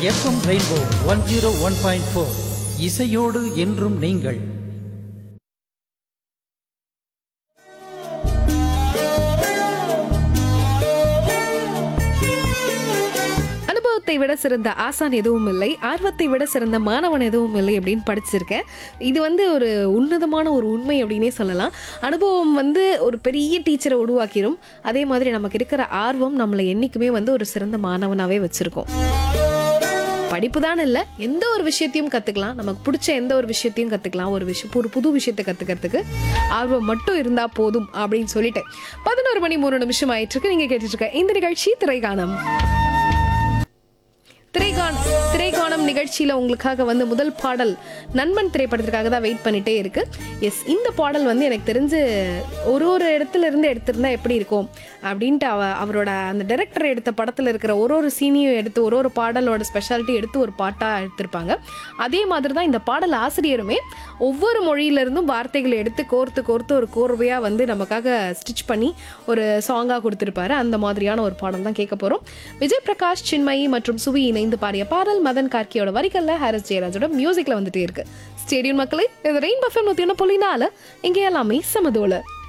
FM rainbow one zero one point four இசையோடு என்றும் நீங்கள் அனுபவத்தை விட சிறந்த ஆசான் எதுவும் இல்லை ஆர்வத்தை விட சிறந்த மாணவன் எதுவும் இல்லை அப்படின்னு படிச்சிருக்கேன் இது வந்து ஒரு உன்னதமான ஒரு உண்மை அப்படின்னே சொல்லலாம் அனுபவம் வந்து ஒரு பெரிய டீச்சரை உருவாக்கிடும் அதே மாதிரி நமக்கு இருக்கிற ஆர்வம் நம்மளை என்றைக்குமே வந்து ஒரு சிறந்த மாணவனாகவே வச்சுருக்கோம் படிப்பு தான் இல்லை எந்த ஒரு விஷயத்தையும் கற்றுக்கலாம் நமக்கு பிடிச்ச எந்த ஒரு விஷயத்தையும் கற்றுக்கலாம் ஒரு விஷயம் ஒரு புது விஷயத்தை கற்றுக்கிறதுக்கு ஆர்வம் மட்டும் இருந்தால் போதும் அப்படின்னு சொல்லிட்டு பதினோரு மணி மூணு நிமிஷம் ஆயிட்டு இருக்கு நீங்கள் கேட்டுட்டு இருக்க இந்த நிகழ்ச்சி திரைகாணம் திரைகாண திரைகாணம் நிகழ்ச்சியில் உங்களுக்காக வந்து முதல் பாடல் நண்பன் திரைப்படத்திற்காக தான் வெயிட் பண்ணிட்டே இருக்கு எஸ் இந்த பாடல் வந்து எனக்கு தெரிஞ்சு ஒரு ஒரு இடத்துல இருந்து எடுத்திருந்தா எப்படி இருக்கும் அப்படின்ட்டு அவ அவரோட அந்த டைரக்டர் எடுத்த படத்தில் இருக்கிற ஒரு ஒரு சீனியும் எடுத்து ஒரு ஒரு பாடலோட ஸ்பெஷாலிட்டி எடுத்து ஒரு பாட்டாக எடுத்திருப்பாங்க அதே மாதிரி தான் இந்த பாடல் ஆசிரியருமே ஒவ்வொரு மொழியிலிருந்தும் வார்த்தைகளை எடுத்து கோர்த்து கோர்த்து ஒரு கோர்வையாக வந்து நமக்காக ஸ்டிச் பண்ணி ஒரு சாங்காக கொடுத்துருப்பாரு அந்த மாதிரியான ஒரு பாடல் தான் கேட்க போகிறோம் விஜய் பிரகாஷ் சின்மயி மற்றும் சுவி இணைந்து பாடிய பாடல் மதன் கார்கியோட வரிகள்ல ஹாரிஸ் ஜெயராஜோட மியூசிக்ல வந்துட்டே இருக்கு ஸ்டேடியம் மக்களே இது ரெயின் பஃபன் நூற்றி ஒன்று புள்ளி நாலு இங்கே எல்லாமே சமதோல